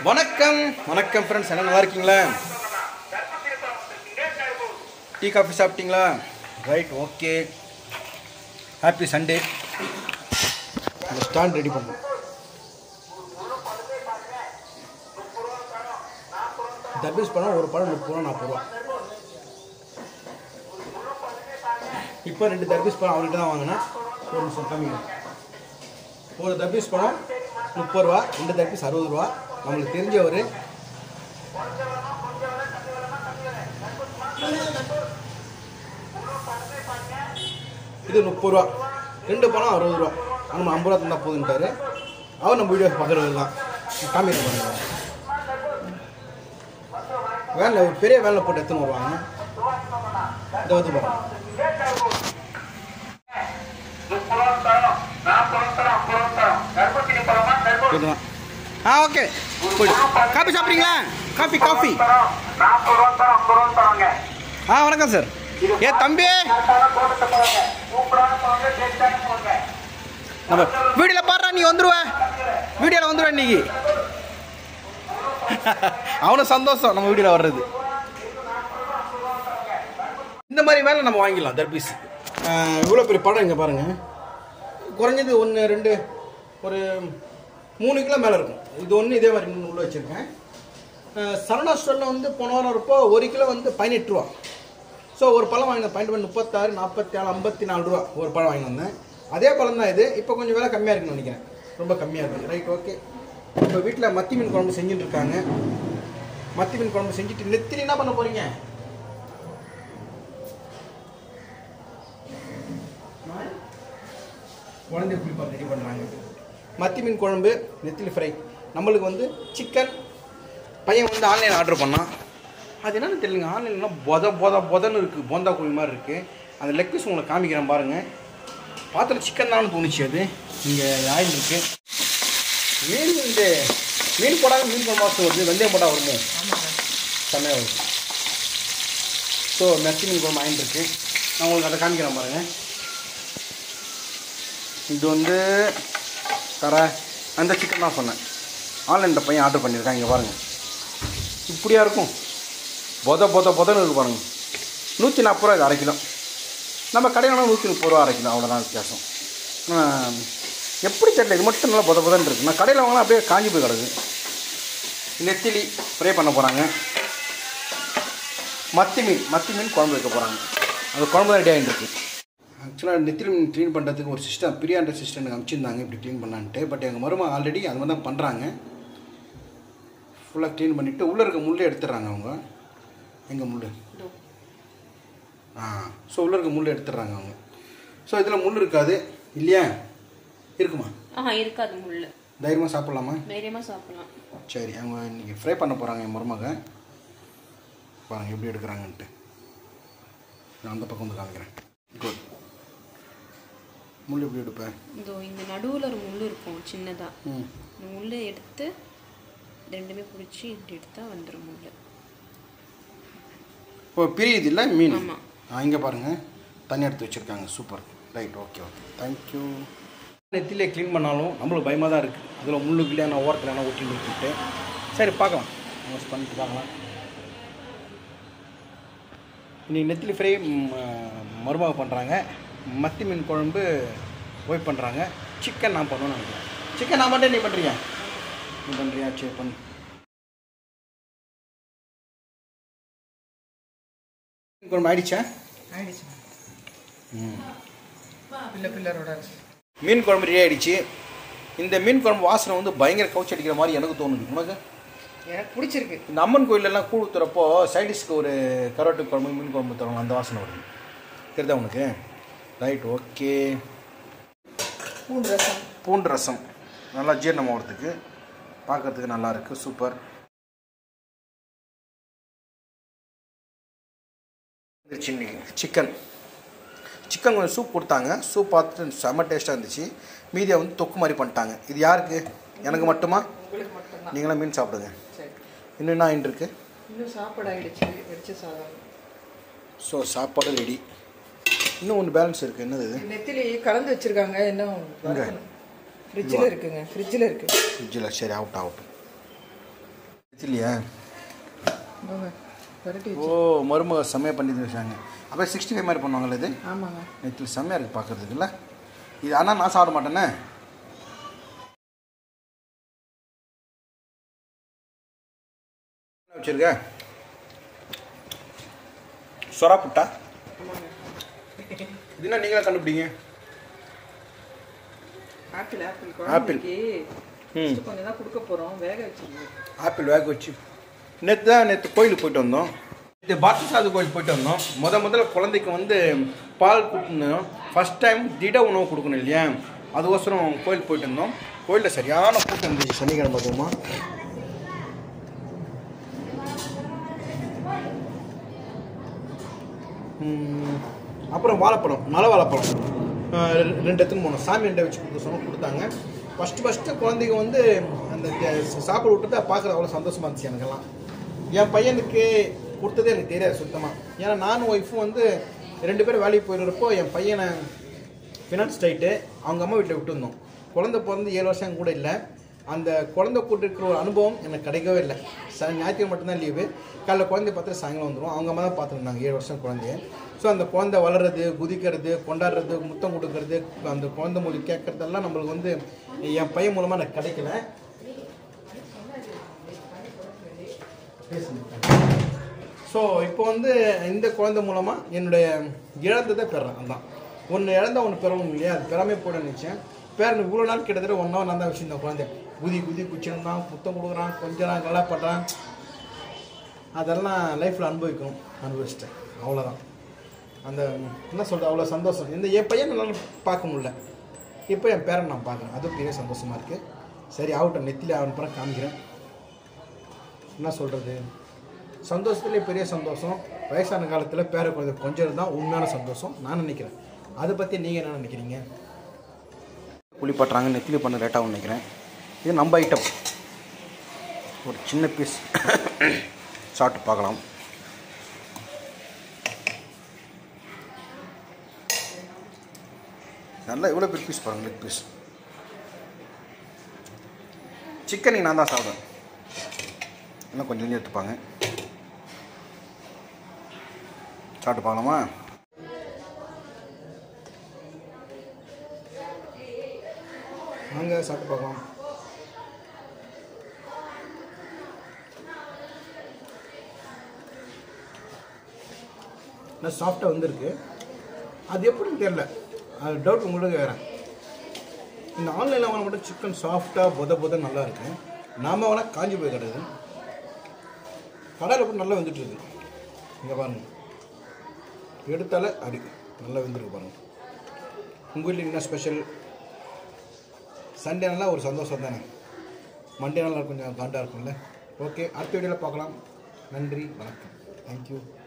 வணக்கம் வணக்கம் ஃப்ரெண்ட்ஸ் என்ன நல்லா இருக்கீங்களா டீ காஃபி சாப்பிட்டீங்களா right okay happy Sunday stand ready பண்ணும் தர்பீஸ் பழம் ஒரு பழம் முப்பது ரூபா நாற்பது ரூபா இப்போ ரெண்டு தர்பீஸ் பழம் அவர்கிட்ட தான் வாங்கினேன் ஒரு நிமிஷம் கம்மிங்க ஒரு தர்பீஸ் பழம் முப்பது ரூபா ரெண்டு தர்பீஸ் அறுபது ரூபா நம்மளுக்கு தெரிஞ்சவர் இது முப்பது ரூபா ரெண்டு பழம் அறுபது ரூபா நம்ம ஐம்பது ரூபா தந்தா போதுன்ட்டாரு அவர் நம்ம வீடியோ பார்க்குறவர் தான் காமிக்க பண்ணுங்க வேனில் ஒரு பெரிய வேனில் போட்டு எடுத்துன்னு வருவாங்க இந்த வந்து பாருங்க இதுதான். ஆ ஓகே போயிடு காஃபி சாப்பிட்றீங்களா காஃபி காஃபி ஆ வணக்கம் சார் ஏ தம்பி நம்ம வீடியோவில் பாடுறா நீ வந்துருவ வீடியோவில் வந்துருவ இன்னைக்கு அவனும் சந்தோஷம் நம்ம வீடியோவில் வர்றது இந்த மாதிரி வேலை நம்ம வாங்கிடலாம் தர்பீஸ் இவ்வளோ பெரிய படம் இங்கே பாருங்கள் குறைஞ்சது ஒன்று ரெண்டு ஒரு மூணு கிலோ மேலே இருக்கும் இது ஒன்று இதே மாதிரி இன்னும் உள்ள வச்சுருக்கேன் சரணா ஸ்டோரில் வந்து போன வாரம் இருப்போ ஒரு கிலோ வந்து பதினெட்டு ரூபா ஸோ ஒரு பழம் வாங்கினேன் பாயிண்ட் பண்ணி முப்பத்தாறு நாற்பத்தி நாலு ஐம்பத்தி நாலு ரூபா ஒரு பழம் வாங்கி வந்தேன் அதே பழம் தான் இது இப்போ கொஞ்சம் விலை கம்மியாக இருக்குன்னு நினைக்கிறேன் ரொம்ப கம்மியாக இருக்குது ரைட் ஓகே இப்போ வீட்டில் மத்தி மீன் குழம்பு செஞ்சுட்டு இருக்காங்க மத்தி மீன் குழம்பு செஞ்சுட்டு நெத்திலி என்ன பண்ண போகிறீங்க குழந்தை குளிப்பால் ரெடி பண்ணுறாங்க மத்தி மீன் குழம்பு நெத்திலி ஃப்ரை நம்மளுக்கு வந்து சிக்கன் பையன் வந்து ஆன்லைன் ஆர்டர் பண்ணான் அது என்னன்னு தெரியலங்க ஆன்லைன்லாம் பொத பொத பொதன்னு இருக்குது போந்தா கோழி மாதிரி இருக்குது அந்த லெக் பீஸ் உங்களுக்கு காமிக்கிறேன் பாருங்கள் பாத்திரம் சிக்கன் தான் தோணுச்சு அது இங்கே ஆயில் இருக்குது மீன் இந்த மீன் போடாத மீன் குழம்பு வாசம் வருது வெந்தயம் போட்டால் வருமோ செம்மையாக வருது ஸோ மெத்தி மீன் குழம்பு ஆயில் இருக்குது நான் உங்களுக்கு அதை காமிக்கிறேன் பாருங்கள் இது வந்து தர அந்த சிக்கன் தான் சொன்னேன் ஆன்லைனில் பையன் ஆர்டர் பண்ணியிருக்கான் இங்கே பாருங்கள் இப்படியா இருக்கும் பொத பொத பொதன்னு இருக்கு பாருங்க நூற்றி நாற்பது ரூபா இது அரை கிலோ நம்ம கடையில் நூற்றி முப்பது ரூபா அரை கிலோ அவ்வளோதான் வித்தியாசம் ஆஹ், எப்படி தெரியல இது மட்டும் நல்லா பொத பொதன்னு இருக்கு நான் கடையில் வாங்கினா அப்படியே காஞ்சி போய் கிடக்கு நெத்திலி ஃப்ரை பண்ண போகிறாங்க மத்தி மீன் மத்தி மீன் குழம்பு வைக்க போகிறாங்க அது குழம்பு ரெடி ஆகிட்டு இருக்கு ஆக்சுவலாக நெத்திலி மீன் க்ளீன் பண்ணுறதுக்கு ஒரு சிஸ்டம் பிரியாண்ட சிஸ்டம் எனக்கு அனுப்பிச்சிருந்தாங்க இப்படி க்ளீன் பண்ணலான்ட்டு பட் எங்கள் மருமக ஆல்ரெடி அது மாதிரி தான் பண்ணுறாங்க ஃபுல்லாக க்ளீன் பண்ணிவிட்டு உள்ளே இருக்க முள்ளே எடுத்துடுறாங்க அவங்க எங்கள் முள் ஆ ஸோ உள்ளே இருக்க முள் எடுத்துடுறாங்க அவங்க ஸோ இதில் முள் இருக்காது இல்லையா இருக்குமா ஆஹா இருக்காது முள்ளு தைரியமாக சாப்பிட்லாமா தைரியமா சாப்பிடலாம் சரி அவங்க இன்றைக்கி ஃப்ரை பண்ண போகிறாங்க என் மருமக பாருங்கள் எப்படி எடுக்கிறாங்கன்ட்டு நான் அந்த பக்கம் வந்து காமிக்கிறேன் குட் முள் எப்படி எடுப்பேன் இதோ இந்த நடுவுல ஒரு முள்ளு இருக்கும் சின்னதா ம் இந்த முள்ளை எடுத்து ரெண்டுமே பிடிச்சி இப்படி எடுத்தா வந்துடும் முள்ளு ஓ பிரியுது இல்லை மீன் ஆமா. ஆ இங்கே பாருங்கள் தண்ணி எடுத்து வச்சுருக்காங்க super right okay okay thank you நெத்திலே க்ளீன் பண்ணாலும் நம்மளுக்கு பயமாக தான் இருக்குது அதில் முள்ளுக்குள்ளே நான் ஓரத்தில் நான் ஒட்டி நிறுத்திட்டு சரி பார்க்கலாம் யூஸ் பண்ணிட்டு பார்க்கலாம் இன்னைக்கு நெத்திலி ஃப்ரை மருமக பண்ணுறாங்க மத்தி மீன் குழம்பு ஒய்ப் பண்ணுறாங்க சிக்கன் நான் பண்ணுவேன்னு நினைக்கிறேன் சிக்கன் நான் மட்டும் நீ பண்ணுறியா நீ பண்ணுறியா சரி பண்ணு மீன் குழம்பு ஆயிடுச்சா ஆயிடுச்சு ம் பிள்ளை பிள்ளரோட மீன் குழம்பு ரெடி ஆயிடுச்சு இந்த மீன் குழம்பு வாசனை வந்து பயங்கர கவுச்சி அடிக்கிற மாதிரி எனக்கு தோணுது உனக்கு எனக்கு பிடிச்சிருக்கு இந்த அம்மன் கோயிலெல்லாம் கூழ் ஊற்றுறப்போ சைடிஷ்க்கு ஒரு கரோட்டு குழம்பு மீன் குழம்பு தருவாங்க அந்த வாசனை வருது தெரியுதா உனக்கு ரைட் ஓகே பூண்டு ரசம் பூண்டு ரசம் நல்லா ஜீரணம் ஆகிறதுக்கு பார்க்கறதுக்கு நல்லா இருக்கு சூப்பர் சிக்கன் சிக்கன் கொஞ்சம் சூப் கொடுத்தாங்க சூப் பார்த்துட்டு செம்ம டேஸ்ட்டாக இருந்துச்சு மீதியை வந்து தொக்கு மாதிரி பண்ணிட்டாங்க இது யாருக்கு எனக்கு மட்டுமா உங்களுக்கு மட்டும்தான் நீங்களாம் மீன் சாப்பிடுங்க சரி இன்னும் என்ன ஆயிட்டு இருக்கு இன்னும் சாப்பாடு ஆயிடுச்சு வெடிச்ச சாதம் ஸோ சாப்பாடு ரெடி இன்னும் ஒன்று பேலன்ஸ் இருக்குது என்னது இது நெத்திலி கலந்து வச்சிருக்காங்க இன்னும் வறுக்கணும். ஃப்ரிட்ஜில் இருக்குங்க ஃப்ரிட்ஜில் இருக்கு ஃப்ரிட்ஜில் சரி அவுட் ஆகட்டும் இல்லையா இந்தாங்க, விரட்டி ஓ மருமக செம்மையாக பண்ணி வச்சாங்க அப்படியே சிக்ஸ்டி ஃபைவ் மாதிரி பண்ணுவாங்கல்ல இது ஆமாங்க நெத்தில் செம்மையாக இருக்குது பார்க்குறதுக்குல்ல இது ஆனால் நான் சாப்பிட மாட்டேனே வச்சுருக்க சொரா புட்டா இதுனா நீங்களே கண்டுபிடிங்க ஆப்பிள் ஆப்பிள் ஆப்பிள். குழந்தைக்கு ம் first கொஞ்சம் தான் கொடுக்க போகிறோம் வேக வச்சிருக்கோம் ஆப்பிள் வேக வச்சு நேற்று தான் நேற்று கோயிலுக்கு போயிட்டு வந்தோம் இது பார்த்தசாது கோயில் போயிட்டு வந்தோம் முத முதல்ல குழந்தைக்கு வந்து பால் கொடுக்கணும் ஃபஸ்ட் டைம் திட உணவு கொடுக்கணும் இல்லையா அதுக்கோசரம் கோயில் போயிட்டு இருந்தோம் கோயிலில் சரியான கூட்டம் இருந்துச்சு சனிக்கிழமை அதுவுமா ம், அப்புறம் வாழைப்பழம் மலை வாழைப்பழம் அஹ் ரெ- ரெண்டு எடுத்துன்னு போனோம் சாமி ரெண்டை வச்சு கொடுக்க சொன்னோம் கொடுத்தாங்க ஃபஸ்ட்டு ஃபஸ்ட்டு குழந்தைங்க வந்து அந்த த- சாப்பாடு விட்டுட்டு பார்க்குறது அவ்வளோ சந்தோஷமா இருந்துச்சு எனக்கெல்லாம் என் பையனுக்கு கொடுத்ததே எனக்கு தெரியாது சுத்தமாக ஏன்னா நானும் ஒய்ஃபும் வந்து ரெண்டு பேரும் வேலைக்கு போயிடுறப்போ என் பையனை ஃபினான்ஸ் டைட்டு அவங்க அம்மா வீட்டில் விட்டுருந்தோம் குழந்தை பிறந்து ஏழு வருஷம் கூட இல்லை அந்த குழந்தை கூட்டு இருக்கிற ஒரு அனுபவம் எனக்கு கிடைக்கவே இல்லை ச ஞாயிற்றுக்கிழமை மட்டும்தான் லீவு காலைல குழந்தைய பார்த்துட்டு சாயங்காலம் வந்துடும் அவங்க அம்மா தான் பார்த்துருந்தாங்க ஏழு வருஷம் குழந்தைய ஸோ அந்த குழந்தை வளர்றது குதிக்கிறது கொண்டாடுறது முத்தம் கொடுக்கறது அந்த குழந்தை மொழி கேட்கறதெல்லாம் நம்மளுக்கு வந்து என் பையன் மூலமாக எனக்கு கிடைக்கல ஸோ இப்போ வந்து இந்த குழந்தை மூலமாக என்னுடைய இழந்ததை பெறேன் அதான் ஒன்று இழந்தா ஒன்று பெறவும் இல்லையா அது பெறாமே போட நினச்சேன் பேரன் இவ்வளோ நாள் கிட்டத்தட்ட ஒன் ஹவர் நான் தான் வச்சுருந்தேன் குழந்தை குதி குதி குச்சிருந்தான் புத்தம் கொடுக்குறான் கொஞ்சம் நல்லா பண்ணுறான் அதெல்லாம் லைஃப்பில் அனுபவிக்கணும் அனுபவிச்சிட்டேன் அவ்வளோதான் அந்த என்ன சொல்கிறது அவ்வளோ சந்தோஷம் இந்த என் பையன் என்னால் பார்க்க முடியல இப்போ என் பேரன் நான் பார்க்குறேன் அதுவும் பெரிய சந்தோஷமாக இருக்குது சரி ஆகட்டும் நெத்திலே அவன் பிறகு காமிக்கிறேன் என்ன சொல்கிறது சந்தோஷத்துலேயே பெரிய சந்தோஷம் வயசான காலத்தில் பேர குழந்தை கொஞ்சம் தான் உண்மையான சந்தோஷம் நான் நினைக்கிறேன் அதை பற்றி நீங்கள் என்ன நினைக்கிறீங்க குளிப்பாட்டுறாங்க நெத்திலி பண்ண லேட்டாகவும் நினைக்கிறேன் இது நம்ம ஐட்டம் ஒரு சின்ன பீஸ் சாப்பிட்டு பார்க்கலாம் நல்லா இவ்வளோ பெரிய பீஸ் பாருங்க லெக் பீஸ் சிக்கன் நான் தான் சாப்பிடுவேன் இன்னும் கொஞ்சம் கொஞ்சம் எடுத்துப்பாங்க சாப்பிட்டு பார்க்கலாமா வாங்க சாப்பிட்டு பார்க்கலாம் நல்லா சாஃப்டாக வந்திருக்கு அது எப்படின்னு தெரில அது டவுட் உங்களுக்கு வேறு இந்த ஆன்லைனில் வாங்க மட்டும் சிக்கன் சாஃப்டாக பொத பொத நல்லா இருக்கு நாம வேணால் காஞ்சி போய் கிடக்குது கடையில் போட்டு நல்லா வெந்துட்டு இருக்கு இங்கே பாருங்க எடுத்தாலே அடி நல்லா வெந்திருக்கு பாருங்க உங்கள் வீட்டில் என்ன ஸ்பெஷல் சண்டே நல்லா ஒரு சந்தோஷம் தானே மண்டே நல்லா கொஞ்சம் காண்டாக இருக்கும்ல ஓகே அடுத்த வீடியோவில் பார்க்கலாம் நன்றி வணக்கம் தேங்க்யூ